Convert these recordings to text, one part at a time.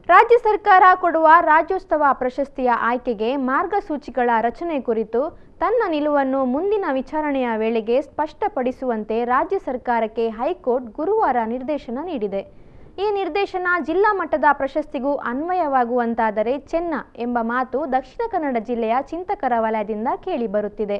ರಾಜ್ಯ ಸರ್ಕಾರ ಕೊಡುವ ರಾಜ್ಯೋತ್ಸವ ಪ್ರಶಸ್ತಿಯ ಆಯ್ಕೆಗೆ ಮಾರ್ಗಸೂಚಿಗಳ ರಚನೆ ಕುರಿತು ತನ್ನ ನಿಲುವನ್ನು ಮುಂದಿನ ವಿಚಾರಣೆಯ ವೇಳೆಗೆ ಸ್ಪಷ್ಟಪಡಿಸುವಂತೆ ರಾಜ್ಯ ಸರ್ಕಾರಕ್ಕೆ ಹೈಕೋರ್ಟ್ ಗುರುವಾರ ನಿರ್ದೇಶನ ನೀಡಿದೆ ಈ ನಿರ್ದೇಶನ ಜಿಲ್ಲಾ ಮಟ್ಟದ ಪ್ರಶಸ್ತಿಗೂ ಅನ್ವಯವಾಗುವಂತಾದರೆ ಚೆನ್ನ ಎಂಬ ಮಾತು ದಕ್ಷಿಣ ಕನ್ನಡ ಜಿಲ್ಲೆಯ ಚಿಂತಕರ ವಲಯದಿಂದ ಕೇಳಿಬರುತ್ತಿದೆ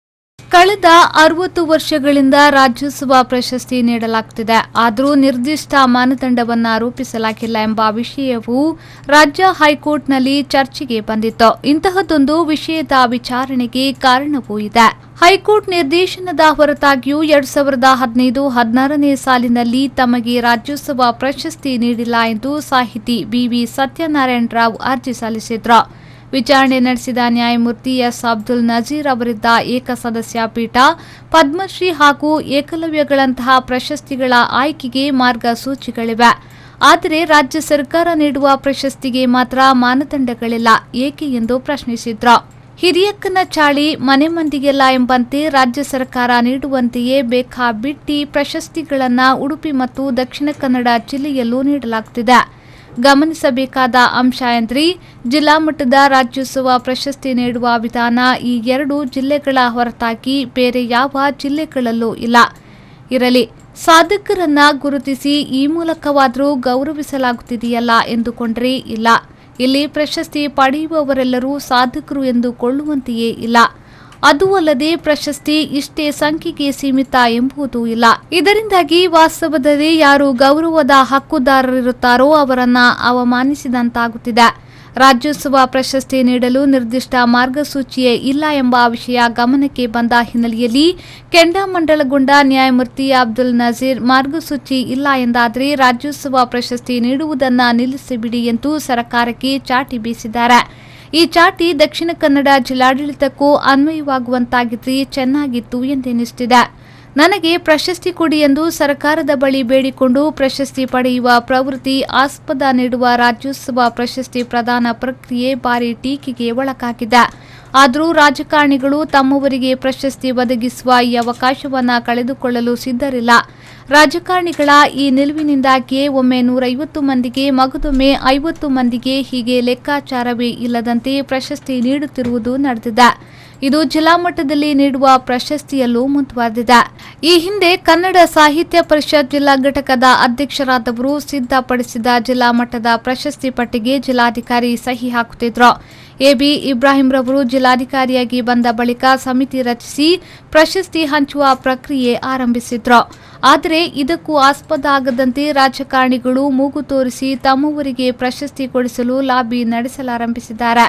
ಕಳೆದ ಅರವತ್ತು ವರ್ಷಗಳಿಂದ ರಾಜ್ಯೋತ್ಸವ ಪ್ರಶಸ್ತಿ ನೀಡಲಾಗುತ್ತಿದೆ ಆದರೂ ನಿರ್ದಿಷ್ಟ ಮಾನದಂಡವನ್ನ ರೂಪಿಸಲಾಗಿಲ್ಲ ಎಂಬ ವಿಷಯವು ರಾಜ್ಯ ಹೈಕೋರ್ಟ್ನಲ್ಲಿ ಚರ್ಚೆಗೆ ಬಂದಿತ್ತು ಇಂತಹದ್ದೊಂದು ವಿಷಯದ ವಿಚಾರಣೆಗೆ ಕಾರಣವೂ ಇದೆ ಹೈಕೋರ್ಟ್ ನಿರ್ದೇಶನದ ಹೊರತಾಗಿಯೂ ಎರಡ್ ಸಾವಿರದ ಹದಿನೈದು ಹದಿನಾರನೇ ಸಾಲಿನಲ್ಲಿ ತಮಗೆ ರಾಜ್ಯೋತ್ಸವ ಪ್ರಶಸ್ತಿ ನೀಡಿಲ್ಲ ಎಂದು ಸಾಹಿತಿ ಬಿವಿ ಸತ್ಯನಾರಾಯಣ ರಾವ್ ಅರ್ಜಿ ಸಲ್ಲಿಸಿದ್ರು ವಿಚಾರಣೆ ನಡೆಸಿದ ನ್ಯಾಯಮೂರ್ತಿ ಎಸ್ ಅಬ್ದುಲ್ ನಜೀರ್ ಅವರಿದ್ದ ಏಕಸದಸ್ಯ ಪೀಠ ಪದ್ಮಶ್ರೀ ಹಾಗೂ ಏಕಲವ್ಯಗಳಂತಹ ಪ್ರಶಸ್ತಿಗಳ ಆಯ್ಕೆಗೆ ಮಾರ್ಗಸೂಚಿಗಳಿವೆ ಆದರೆ ರಾಜ್ಯ ಸರ್ಕಾರ ನೀಡುವ ಪ್ರಶಸ್ತಿಗೆ ಮಾತ್ರ ಮಾನದಂಡಗಳಿಲ್ಲ ಏಕೆ ಎಂದು ಪ್ರಶ್ನಿಸಿದ್ರು ಹಿರಿಯಕ್ಕನ ಚಾಳಿ ಮನೆ ಮಂದಿಗೆಲ್ಲ ಎಂಬಂತೆ ರಾಜ್ಯ ಸರ್ಕಾರ ನೀಡುವಂತೆಯೇ ಬೇಕಾಬಿಟ್ಟಿ ಪ್ರಶಸ್ತಿಗಳನ್ನು ಉಡುಪಿ ಮತ್ತು ದಕ್ಷಿಣ ಕನ್ನಡ ಜಿಲ್ಲೆಯಲ್ಲೂ ನೀಡಲಾಗುತ್ತಿದೆ ಗಮನಿಸಬೇಕಾದ ಅಂಶ ಎಂದ್ರೆ ಜಿಲ್ಲಾ ಮಟ್ಟದ ರಾಜ್ಯೋತ್ಸವ ಪ್ರಶಸ್ತಿ ನೀಡುವ ವಿಧಾನ ಈ ಎರಡು ಜಿಲ್ಲೆಗಳ ಹೊರತಾಗಿ ಬೇರೆ ಯಾವ ಜಿಲ್ಲೆಗಳಲ್ಲೂ ಇಲ್ಲ ಇರಲಿ ಸಾಧಕರನ್ನ ಗುರುತಿಸಿ ಈ ಮೂಲಕವಾದರೂ ಗೌರವಿಸಲಾಗುತ್ತಿದೆಯಲ್ಲ ಎಂದುಕೊಂಡ್ರೆ ಇಲ್ಲ ಇಲ್ಲಿ ಪ್ರಶಸ್ತಿ ಪಡೆಯುವವರೆಲ್ಲರೂ ಸಾಧಕರು ಎಂದುಕೊಳ್ಳುವಂತೆಯೇ ಇಲ್ಲ ಅದು ಅಲ್ಲದೆ ಪ್ರಶಸ್ತಿ ಇಷ್ಟೇ ಸಂಖ್ಯೆಗೆ ಸೀಮಿತ ಎಂಬುದೂ ಇಲ್ಲ ಇದರಿಂದಾಗಿ ವಾಸ್ತವದಲ್ಲಿ ಯಾರು ಗೌರವದ ಹಕ್ಕುದಾರರಿರುತ್ತಾರೋ ಅವರನ್ನ ಅವಮಾನಿಸಿದಂತಾಗುತ್ತಿದೆ ರಾಜ್ಯೋತ್ಸವ ಪ್ರಶಸ್ತಿ ನೀಡಲು ನಿರ್ದಿಷ್ಟ ಮಾರ್ಗಸೂಚಿಯೇ ಇಲ್ಲ ಎಂಬ ವಿಷಯ ಗಮನಕ್ಕೆ ಬಂದ ಹಿನ್ನೆಲೆಯಲ್ಲಿ ಕೆಂಡಾಮಂಡಲಗೊಂಡ ನ್ಯಾಯಮೂರ್ತಿ ಅಬ್ದುಲ್ ನಜೀರ್ ಮಾರ್ಗಸೂಚಿ ಇಲ್ಲ ಎಂದಾದರೆ ರಾಜ್ಯೋತ್ಸವ ಪ್ರಶಸ್ತಿ ನೀಡುವುದನ್ನ ನಿಲ್ಲಿಸಿಬಿಡಿ ಎಂದು ಸರ್ಕಾರಕ್ಕೆ ಚಾಟಿ ಬೀಸಿದ್ದಾರೆ ಈ ಚಾಟಿ ದಕ್ಷಿಣ ಕನ್ನಡ ಜಿಲ್ಲಾಡಳಿತಕ್ಕೂ ಅನ್ವಯವಾಗುವಂತಾಗಿದ್ರೆ ಚೆನ್ನಾಗಿತ್ತು ಎಂದೆನಿಸುತ್ತಿದೆ ನನಗೆ ಪ್ರಶಸ್ತಿ ಕೊಡಿ ಎಂದು ಸರ್ಕಾರದ ಬಳಿ ಬೇಡಿಕೊಂಡು ಪ್ರಶಸ್ತಿ ಪಡೆಯುವ ಪ್ರವೃತ್ತಿ ಆಸ್ಪದ ನೀಡುವ ರಾಜ್ಯೋತ್ಸವ ಪ್ರಶಸ್ತಿ ಪ್ರದಾನ ಪ್ರಕ್ರಿಯೆ ಭಾರಿ ಟೀಕೆಗೆ ಒಳಗಾಗಿದೆ ಆದರೂ ರಾಜಕಾರಣಿಗಳು ತಮ್ಮವರಿಗೆ ಪ್ರಶಸ್ತಿ ಒದಗಿಸುವ ಈ ಅವಕಾಶವನ್ನ ಕಳೆದುಕೊಳ್ಳಲು ಸಿದ್ಧರಿಲ್ಲ ರಾಜಕಾರಣಿಗಳ ಈ ನಿಲುವಿನಿಂದಾಗಿಯೇ ಒಮ್ಮೆ ನೂರೈವತ್ತು ಮಂದಿಗೆ ಮಗದೊಮ್ಮೆ ಐವತ್ತು ಮಂದಿಗೆ ಹೀಗೆ ಲೆಕ್ಕಾಚಾರವೇ ಇಲ್ಲದಂತೆ ಪ್ರಶಸ್ತಿ ನೀಡುತ್ತಿರುವುದು ನಡೆದಿದೆ ಇದು ಜಿಲ್ಲಾ ಮಟ್ಟದಲ್ಲಿ ನೀಡುವ ಪ್ರಶಸ್ತಿಯಲ್ಲೂ ಮುಂದುವರೆದಿದೆ ಈ ಹಿಂದೆ ಕನ್ನಡ ಸಾಹಿತ್ಯ ಪರಿಷತ್ ಜಿಲ್ಲಾ ಘಟಕದ ಅಧ್ಯಕ್ಷರಾದವರು ಸಿದ್ಧಪಡಿಸಿದ ಜಿಲ್ಲಾ ಮಟ್ಟದ ಪ್ರಶಸ್ತಿ ಪಟ್ಟಿಗೆ ಜಿಲ್ಲಾಧಿಕಾರಿ ಸಹಿ ಹಾಕುತ್ತಿದ್ರು ಎಬಿ ಇಬ್ರಾಹಿಂ ರವರು ಜಿಲ್ಲಾಧಿಕಾರಿಯಾಗಿ ಬಂದ ಬಳಿಕ ಸಮಿತಿ ರಚಿಸಿ ಪ್ರಶಸ್ತಿ ಹಂಚುವ ಪ್ರಕ್ರಿಯೆ ಆರಂಭಿಸಿದ್ರು ಆದರೆ ಇದಕ್ಕೂ ಆಸ್ಪದ ಆಗದಂತೆ ರಾಜಕಾರಣಿಗಳು ಮೂಗು ತೋರಿಸಿ ತಮ್ಮವರಿಗೆ ಪ್ರಶಸ್ತಿ ಕೊಡಿಸಲು ಲಾಬಿ ನಡೆಸಲಾರಂಭಿಸಿದ್ದಾರೆ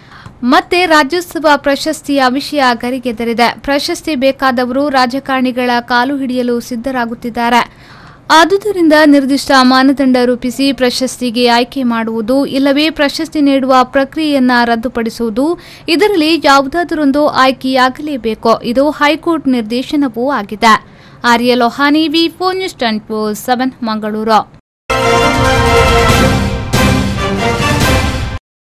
ಮತ್ತೆ ರಾಜ್ಯೋತ್ಸವ ಪ್ರಶಸ್ತಿಯ ವಿಷಯ ಗರಿಗೆದರಿದೆ ಪ್ರಶಸ್ತಿ ಬೇಕಾದವರು ರಾಜಕಾರಣಿಗಳ ಕಾಲು ಹಿಡಿಯಲು ಸಿದ್ಧರಾಗುತ್ತಿದ್ದಾರೆ ಆದುದರಿಂದ ನಿರ್ದಿಷ್ಟ ಮಾನದಂಡ ರೂಪಿಸಿ ಪ್ರಶಸ್ತಿಗೆ ಆಯ್ಕೆ ಮಾಡುವುದು ಇಲ್ಲವೇ ಪ್ರಶಸ್ತಿ ನೀಡುವ ಪ್ರಕ್ರಿಯೆಯನ್ನ ರದ್ದುಪಡಿಸುವುದು ಇದರಲ್ಲಿ ಯಾವುದಾದರೊಂದು ಆಯ್ಕೆಯಾಗಲೇಬೇಕು ಇದು ಹೈಕೋರ್ಟ್ ನಿರ್ದೇಶನವೂ ಆಗಿದೆ Arya Lohani V four news twenty four seven Mangaluru